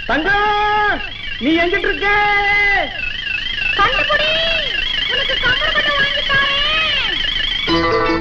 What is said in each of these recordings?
தங்கம் நீ எங்கிட்டு இருக்க கண்டுபிடி உனக்கு கம்பளம் கட்ட வாங்கி தாரேன்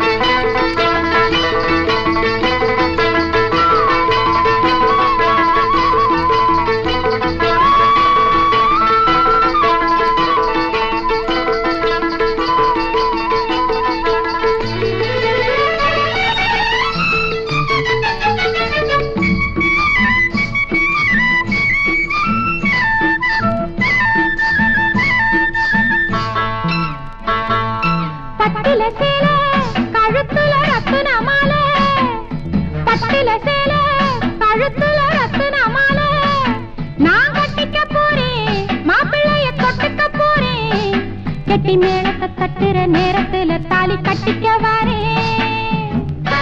பட்டுல சேல கழுத்துல ரத்துன மாலை பட்டுல சேல கழுத்துல ரத்துன மாலை நான் கட்டிக்க போறேன் மாப்பிள்ளைய தொட்டுக்க போறேன் கெட்டி மேளத்தை தட்டுற நேரத்துல தாலி கட்டிக்க வாரேன்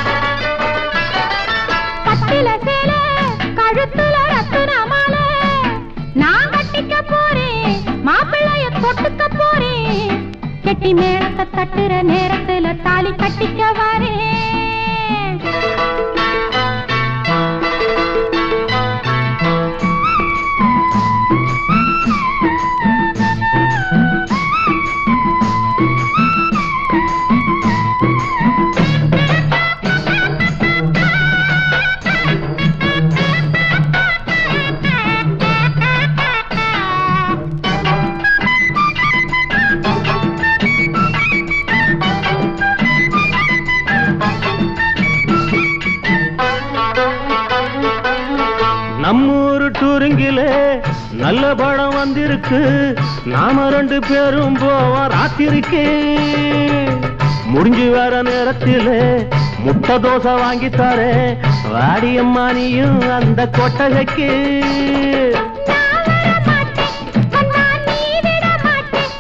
பட்டுல சேல கழுத்துல ரத்துன மாலை நான் கட்டிக்க போறேன் மாப்பிள்ளைய தொட்டுக்க போறேன் கெட்டி மேளத்தை தட்டுற நேரத்துல தாலி கட்டிக்க வாரேன் நம்மூரு டூரிங்கில நல்ல படம் வந்திருக்கு நாம ரெண்டு பேரும் போவோம் ராத்திரிக்கு முடிஞ்சு வர நேரத்தில முட்டை தோசை வாங்கி தரேன் வாடியம்மா நீயும் அந்த கொட்டகைக்கு நான் வர மாட்டேன் வந்தா நீ விட மாட்டேன்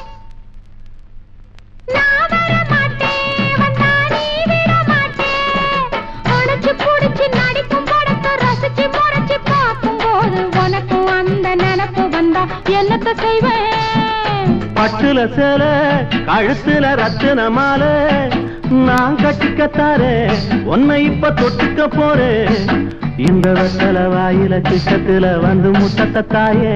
நான் வர மாட்டேன் வந்தா நீ விட மாட்டேன் அணைச்சு புடிச்சு நடிக்கும் படத்தை ரசிச்சு முறைச்சு பார்க்கும்போது உனக்கும் அந்த நினப்பு வந்தா என்னத்த செய்வேன் பட்டுல சேல கழுத்துல ரத்தின மாலை நான் கட்டிக்கத்தாரே உன்னை இப்ப தொட்டுக்க போறேன் இந்த வெத்தல வாயில கிட்டத்துல வந்து முட்டத்த தாயே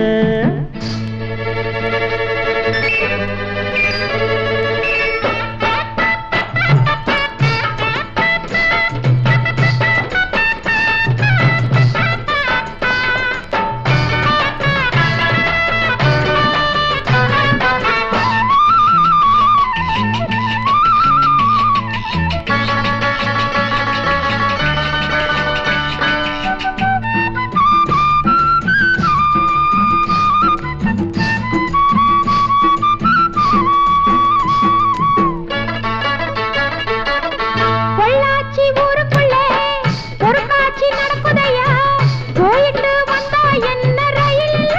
பொள்ளாச்சி ஊருக்குள்ளே ஒரு காட்சி நடக்குதையா போயிட்டு வந்தா என்ன ரயில் இல்ல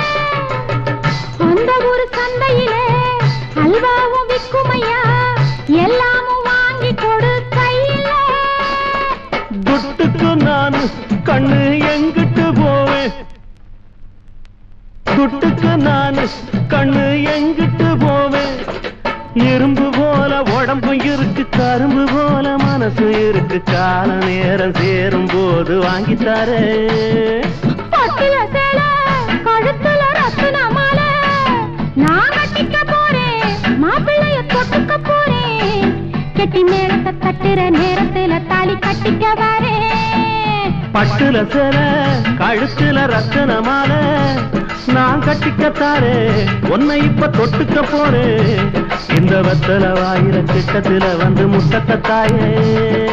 அந்த ஊரு சந்தையிலே அல்வாவும் விக்குமையா எல்லாமும் வாங்கி கொடு கையில துட்டுக்கு நான் கண்ணு எங்கிட்டு போவேன் துட்டுக்கு நான் கண்ணு எங்கிட்டு போவேன் இரும்பு போல உடம்பு இருக்கு கரும்பு போல மனசு இருக்கு கால நேரம் சேரும் போது வாங்கி தரேன் பட்டுல சேல கழுத்துல ரத்தின மாலை நான் கட்டிக்க போறேன் மாப்பிள்ளைய தொட்டுக்க போறேன் கெட்டி மேளத்தை தட்டுற நேரத்துல தாலி கட்டிக்க வரேன் பட்டுல சேல கழுத்துல ரத்தன மாலை நான் கட்டிக்கத்தாரே உன்னை இப்ப தொட்டுக்க போறேன் இந்த வத்தல வாயில கிட்டத்துல வந்து முட்டத்த தாயே